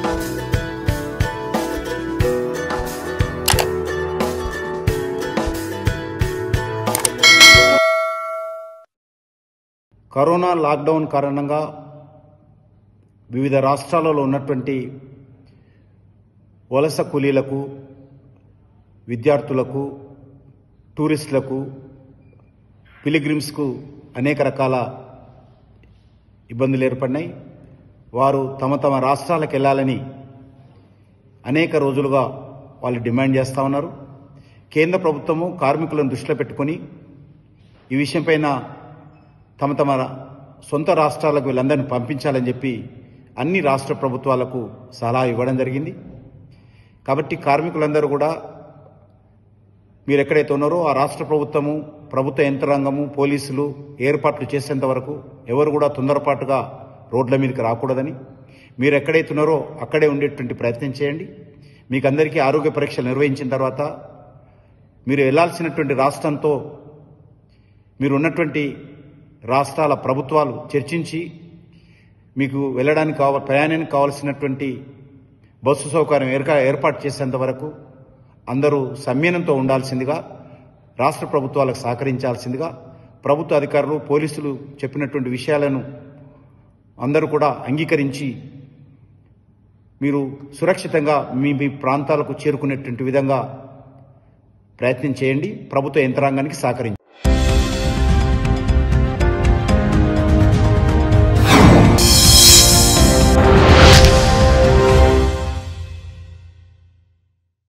corona lockdown కారణంగా వివిధ రాష్ట్రాలలో ఉన్నటువంటి వలస కూలీలకు విద్యార్థులకు టూరిస్టులకు పిలిగ్రిమ్స్కు అనేక రకాల ఇబ్బందులు ఏర్పడినాయి వారు తమ తమ రాష్ట్రాలకు వెళ్ళాలని అనేక రోజులుగా వాళ్ళు డిమాండ్ చేస్తూ ఉన్నారు కేంద్ర ప్రభుత్వము కార్మికులను దృష్టిలో పెట్టుకొని ఈ విషయంపైన తమ తమ సొంత రాష్ట్రాలకు వీళ్ళందరినీ పంపించాలని చెప్పి అన్ని రాష్ట్ర ప్రభుత్వాలకు సలహా ఇవ్వడం జరిగింది కాబట్టి కార్మికులందరూ కూడా మీరు ఎక్కడైతే ఉన్నారో ఆ రాష్ట్ర ప్రభుత్వము ప్రభుత్వ యంత్రాంగము పోలీసులు ఏర్పాట్లు చేసేంత వరకు ఎవరు కూడా తొందరపాటుగా రోడ్ల మీదకి రాకూడదని మీరు ఎక్కడైతే ఉన్నారో అక్కడే ఉండేటువంటి ప్రయత్నం చేయండి మీకు అందరికీ ఆరోగ్య పరీక్షలు నిర్వహించిన తర్వాత మీరు వెళ్లాల్సినటువంటి రాష్ట్రంతో మీరు ఉన్నటువంటి రాష్ట్రాల ప్రభుత్వాలు చర్చించి మీకు వెళ్ళడానికి కావ ప్రయాణానికి కావాల్సినటువంటి బస్సు సౌకర్యం ఏర్కా ఏర్పాటు చేసేంత వరకు అందరూ సమ్మెనంతో ఉండాల్సిందిగా రాష్ట్ర ప్రభుత్వాలకు సహకరించాల్సిందిగా ప్రభుత్వ అధికారులు పోలీసులు చెప్పినటువంటి విషయాలను అందరూ కూడా అంగీకరించి మీరు సురక్షితంగా మీ మీ ప్రాంతాలకు చేరుకునేటువంటి విధంగా ప్రయత్నం చేయండి ప్రభుత్వ యంత్రాంగానికి సహకరించండి